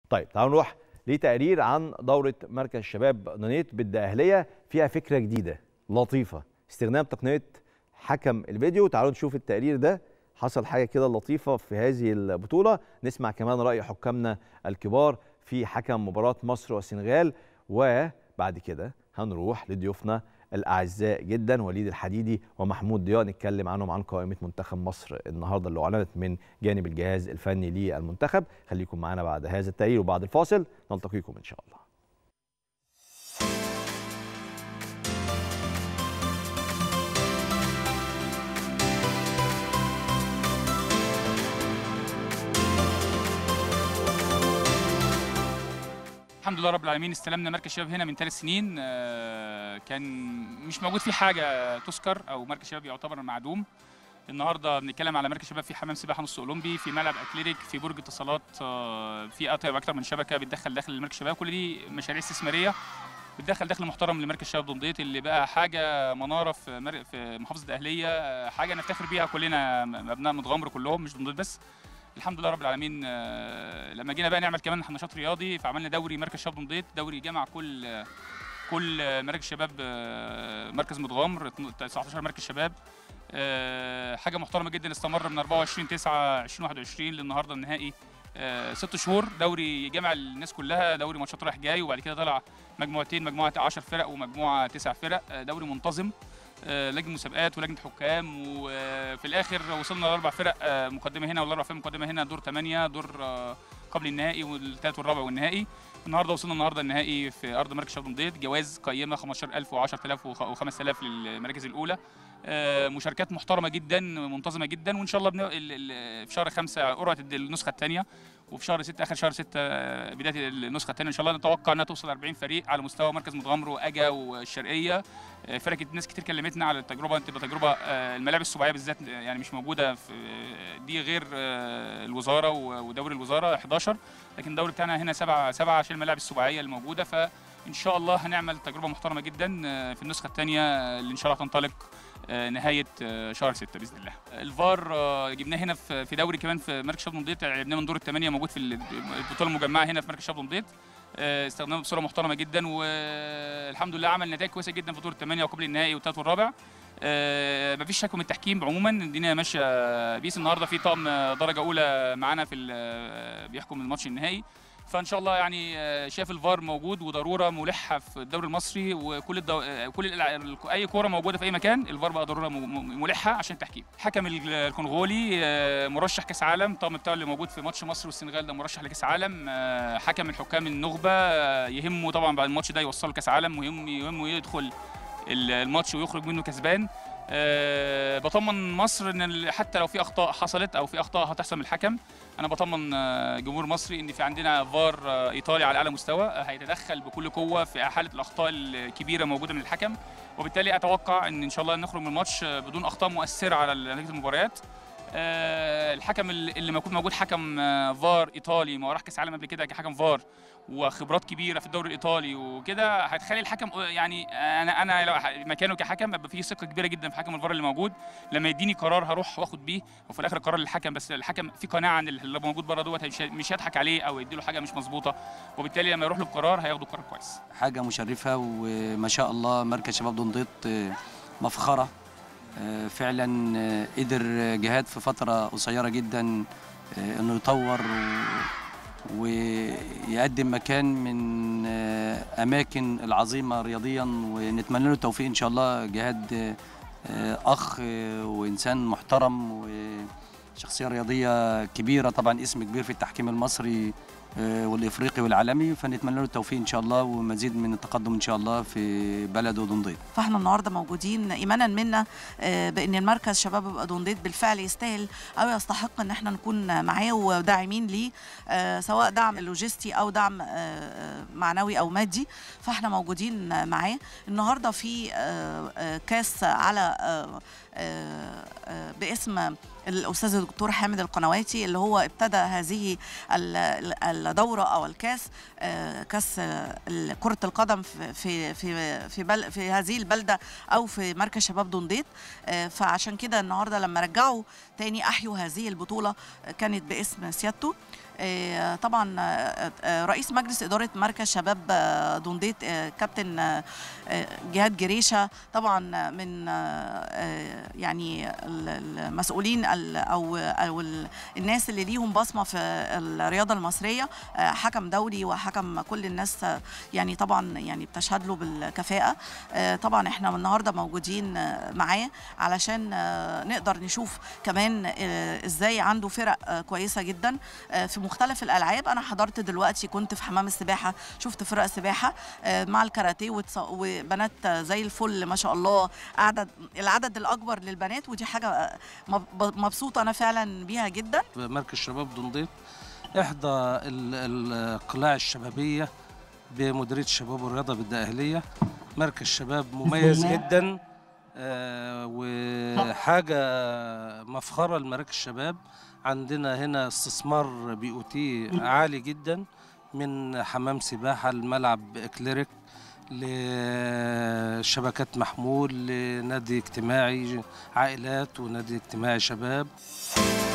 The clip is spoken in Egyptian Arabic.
طيب تعالوا نروح لتقرير عن دورة مركز شباب نانيت بالدقهلية فيها فكرة جديدة لطيفة استخدام تقنية حكم الفيديو تعالوا نشوف التقرير ده حصل حاجة كده لطيفة في هذه البطولة نسمع كمان رأي حكامنا الكبار في حكم مباراة مصر والسنغال وبعد كده هنروح لضيوفنا الأعزاء جدا وليد الحديدي ومحمود ضياء نتكلم عنهم عن قائمة منتخب مصر النهاردة اللي أعلنت من جانب الجهاز الفني للمنتخب خليكم معنا بعد هذا التقرير وبعد الفاصل نلتقيكم إن شاء الله الحمد لله رب العالمين استلمنا مركز شباب هنا من ثلاث سنين آه، كان مش موجود فيه حاجه تذكر او مركز شباب يعتبر معدوم النهارده بنتكلم على مركز شباب في حمام سباحه نص اولمبي في ملعب اكليريك في برج اتصالات آه، في اكتر اكتر من شبكه بتدخل داخل المركز شباب كل دي مشاريع استثماريه بتدخل دخل محترم لمركز شباب دنديت اللي بقى حاجه مناره في مر... في محافظه الاهليه آه، حاجه نفتخر بيها كلنا ابناء متغمر كلهم مش دنديت بس الحمد لله رب العالمين آه، لما جينا بقى نعمل كمان نشاط رياضي فعملنا دوري مركز شباب دنديت دوري جمع كل آه، كل آه، مراكز شباب آه، مركز متغمر 19 مركز شباب آه، حاجه محترمه جدا استمر من 24 9 2021 للنهارده النهائي آه، ست شهور دوري جمع الناس كلها دوري ماتشات رايح جاي وبعد كده طلع مجموعتين مجموعه 10 فرق ومجموعه 9 فرق آه، دوري منتظم آه، لجنه مسابقات ولجنه حكام وفي الاخر وصلنا لاربع فرق آه، مقدمه هنا والاربع فرق مقدمه هنا دور 8 دور آه، قبل النهائي والثالث والرابع والنهائي النهارده وصلنا النهارده النهائي في ارض مركز شباب نضيط جوائز قيمه 15000 و10000 و5000 للمراكز الاولى آه، مشاركات محترمه جدا منتظمه جدا وان شاء الله بن... ال- ال- في شهر خمسة قرعه النسخه الثانيه وفي شهر 6 اخر شهر 6 آه، بدايه النسخه الثانيه ان شاء الله نتوقع انها توصل 40 فريق على مستوى مركز متغمر واجا والشرقيه آه، فرق ناس كتير كلمتنا على التجربه تبقى تجربه آه، الملاعب السباعيه بالذات آه، يعني مش موجوده في دي غير آه، الوزاره و- ودوري الوزاره 11 لكن الدوري بتاعنا هنا سبعه سبعه عشان الملاعب السباعيه الموجوده فان شاء الله هنعمل تجربه محترمه جدا آه، في النسخه الثانيه اللي ان شاء الله تنطلق آه، نهايه آه، شهر 6 باذن الله. الفار آه، جبناه هنا في في دوري كمان في مركز شباب نضيط لعبناه من دور الثمانيه موجود في البطوله المجمعه هنا في مركز شباب نضيط. آه، استخدمناه بصوره محترمه جدا والحمد لله عمل نتائج كويسه جدا في دور الثمانيه وقبل النهائي والثالث والرابع. آه، مفيش شك من التحكيم عموما الدنيا ماشيه بيس النهارده في طقم آه، درجه اولى معانا في ال- بيحكم الماتش النهائي فان شاء الله يعني آه، شايف الفار موجود وضروره ملحه في الدوري المصري وكل الدو... آه، كل الع- ال- اي كوره موجوده في اي مكان الفار بقى ضروره م- م- ملحه عشان التحكيم حكم ال- الكونغولي آه، مرشح كاس عالم الطقم بتاعه اللي موجود في ماتش مصر والسنغال ده مرشح لكاس عالم آه، حكم الحكام النخبه آه، يهمه طبعا بعد الماتش ده يوصله كاس عالم ويهم يهمه يدخل ال- الماتش ويخرج منه كسبان أه بطمن مصر ان ال- حتى لو في اخطاء حصلت او في اخطاء هتحصل من الحكم انا بطمن آه، جمهور مصري ان في عندنا فار آه، ايطالي على اعلى مستوى آه، هيتدخل بكل قوه في حاله الاخطاء الكبيره موجوده من الحكم وبالتالي اتوقع ان ان شاء الله نخرج من الماتش آه، بدون اخطاء مؤثره على نتيجه المباريات آه، الحكم اللي اللي موجود موجود حكم آه، فار ايطالي ما هو راح كاس عالم قبل كده كحكم فار وخبرات كبيره في الدوري الايطالي وكده هتخلي الحكم آه، يعني انا انا لو ح- مكانه كحكم ابقى فيه ثقه كبيره جدا في حكم الفار اللي موجود لما يديني قرار هروح واخد بيه وفي الاخر القرار للحكم بس الحكم في قناعه ان اللي موجود بره دوت مش مش هيضحك عليه او يديله حاجه مش مظبوطه وبالتالي لما يروح له بقرار هياخدوا قرار كويس حاجة مشرفة وما شاء الله مركز شباب دنديط آه، مفخرة آه، فعلا آه، قدر جهاد في فترة قصيرة جدا آه، انه يطور و- ويقدم مكان من آه، اماكن العظيمة رياضيا ونتمنى له التوفيق ان شاء الله جهاد آه، آه، اخ آه، وانسان محترم وشخصية رياضية كبيرة طبعا اسم كبير في التحكيم المصري آه، والافريقي والعالمي فنتمنى له التوفيق ان شاء الله ومزيد من التقدم ان شاء الله في بلده دنديط فاحنا النهارده موجودين ايمانا منا آه، بان المركز شباب ادونديت بالفعل يستاهل او يستحق ان احنا نكون معاه وداعمين ليه آه، سواء دعم لوجستي او دعم آه، معنوي او مادي فاحنا موجودين معاه النهارده في آه، آه، كاس على آه، آه، آه، باسم الاستاذ الدكتور حامد القنواتي اللي هو ابتدى هذه ال- ال- الدوره او الكاس آه، كاس آه، ال- كره القدم في في في في, بل في هذه البلده او في مركز شباب دنديت آه، فعشان كده النهارده لما رجعوا تاني احيوا هذه البطوله آه، كانت باسم سيادته آه، طبعا آه، آه، رئيس مجلس اداره مركز شباب آه، دنديت آه، كابتن آه، آه، جهاد جريشه طبعا من آه، آه، يعني ال- المسؤولين ال- او او ال- الناس اللي ليهم بصمه في الرياضه المصريه آه، حكم دولي وحكم كل الناس آه، يعني طبعا يعني بتشهد له بالكفاءه آه، طبعا احنا النهارده موجودين آه، معاه علشان آه، نقدر نشوف كمان آه، ازاي عنده فرق آه، كويسه جدا آه، في مختلف الالعاب انا حضرت دلوقتي كنت في حمام السباحه شفت فرق سباحه آه، مع الكاراتيه وتص- وبنات آه، زي الفل ما شاء الله عدد العدد الاكبر للبنات ودي حاجه آه، مب- مبسوطه انا فعلا بيها جدا مركز شباب دنديط إحدى ال- القلاع الشبابية بمديرية الشباب والرياضة بالدقهلية مركز شباب مميز جدا آه، وحاجة مفخرة لمراكز الشباب عندنا هنا استثمار بي او تي عالي جدا من حمام سباحة الملعب إكليريك لشبكات محمول لنادي اجتماعي عائلات ونادي اجتماعي شباب